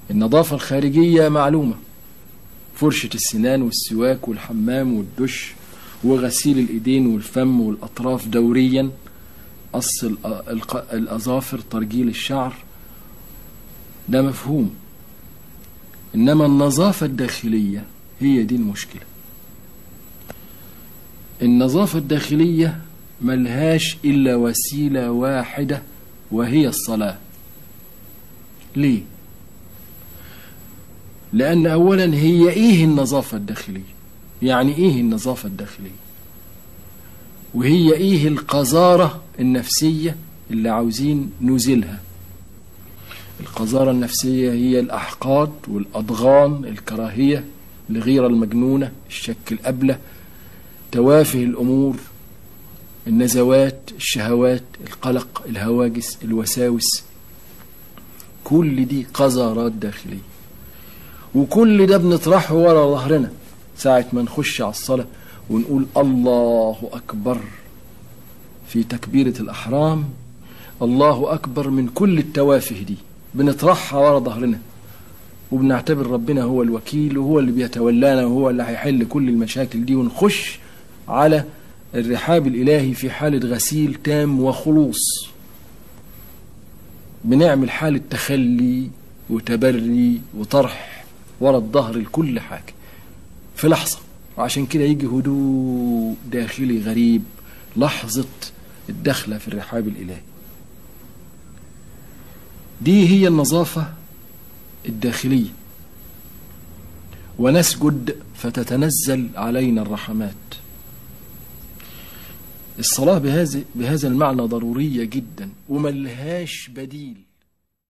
النظافة الخارجية معلومة فرشة السنان والسواك والحمام والدش وغسيل الإيدين والفم والأطراف دوريا قص الأ- الق- الأظافر ترجيل الشعر ده مفهوم إنما النظافة الداخلية هي دي المشكلة النظافة الداخلية ملهاش إلا وسيلة واحدة وهي الصلاة ليه؟ لأن أولا هي إيه النظافة الداخلية يعني إيه النظافة الداخلية وهي إيه القذارة النفسية اللي عاوزين نزيلها القذارة النفسية هي الأحقاد والأضغان الكراهية الغيرة المجنونة الشك الأبلة توافه الأمور النزوات الشهوات القلق الهواجس الوساوس كل دي قذارات داخلية وكل ده بنطرحه ورا ظهرنا ساعة ما نخش على الصلاة ونقول الله أكبر في تكبيرة الأحرام الله أكبر من كل التوافه دي بنطرحها ورا ظهرنا وبنعتبر ربنا هو الوكيل وهو اللي بيتولانا وهو اللي هيحل كل المشاكل دي ونخش على الرحاب الإلهي في حالة غسيل تام وخلوص بنعمل حالة تخلي وتبري وطرح ورا الظهر لكل حاجة في لحظة وعشان كده يجي هدوء داخلي غريب لحظة الدخلة في الرحاب الإلهي دي هي النظافة الداخلية ونسجد فتتنزل علينا الرحمات الصلاة بهذا بهذا المعنى ضرورية جدا وملهاش بديل